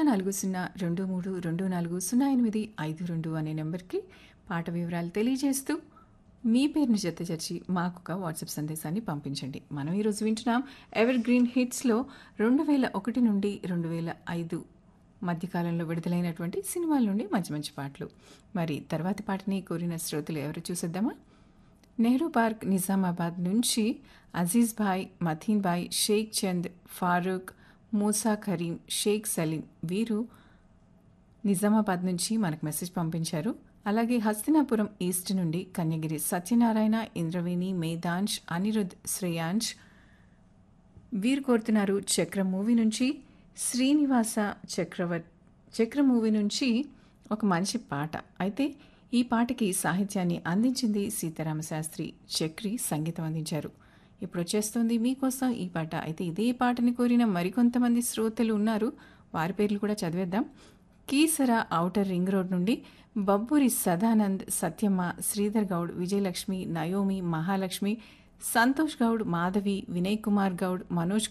నాలుగు సున్నా రెండు మూడు రెండు నాలుగు సున్నా ఎనిమిది ఐదు రెండు అనే నెంబర్కి పాట వివరాలు తెలియజేస్తూ మీ పేరుని జతచేర్చి మాకు ఒక వాట్సాప్ సందేశాన్ని పంపించండి మనం ఈరోజు వింటున్నాం ఎవర్ గ్రీన్ హిట్స్లో రెండు వేల ఒకటి నుండి రెండు వేల ఐదు మధ్యకాలంలో విడుదలైనటువంటి సినిమాల నుండి మంచి మంచి పాటలు మరి తర్వాతి పాటని కోరిన శ్రోతలు ఎవరు చూసేద్దామా నెహ్రూ పార్క్ నిజామాబాద్ నుంచి అజీజ్ భాయ్ మథీన్ భాయ్ షేక్ చంద్ ఫారూక్ మూసా కరీం షేక్ సలీం వీరు నిజామాబాద్ నుంచి మనకు మెసేజ్ పంపించారు అలాగే హస్తినాపురం ఈస్ట్ నుండి కన్యగిరి సత్యనారాయణ ఇంద్రవేణి మేధాంష్ అనిరుద్ శ్రేయాంష్ వీరు కోరుతున్నారు చక్ర మూవీ నుంచి శ్రీనివాస చక్రవర్ చక్ర మూవీ నుంచి ఒక మంచి పాట అయితే ఈ పాటకి సాహిత్యాన్ని అందించింది సీతారామశాస్త్రి చక్రి సంగీతం అందించారు ఇప్పుడు వచ్చేస్తుంది మీకోసం ఈ పాట అయితే ఇదే పాటని కోరిన మరికొంతమంది శ్రోతలు ఉన్నారు వారి పేర్లు కూడా చదివేద్దాం కీసర ఔటర్ రింగ్ రోడ్ నుండి బబ్బూరి సదానంద్ సత్యమ్మ శ్రీధర్ గౌడ్ విజయలక్ష్మి నయోమి మహాలక్ష్మి సంతోష్ గౌడ్ మాధవి వినయ్ కుమార్ గౌడ్ మనోజ్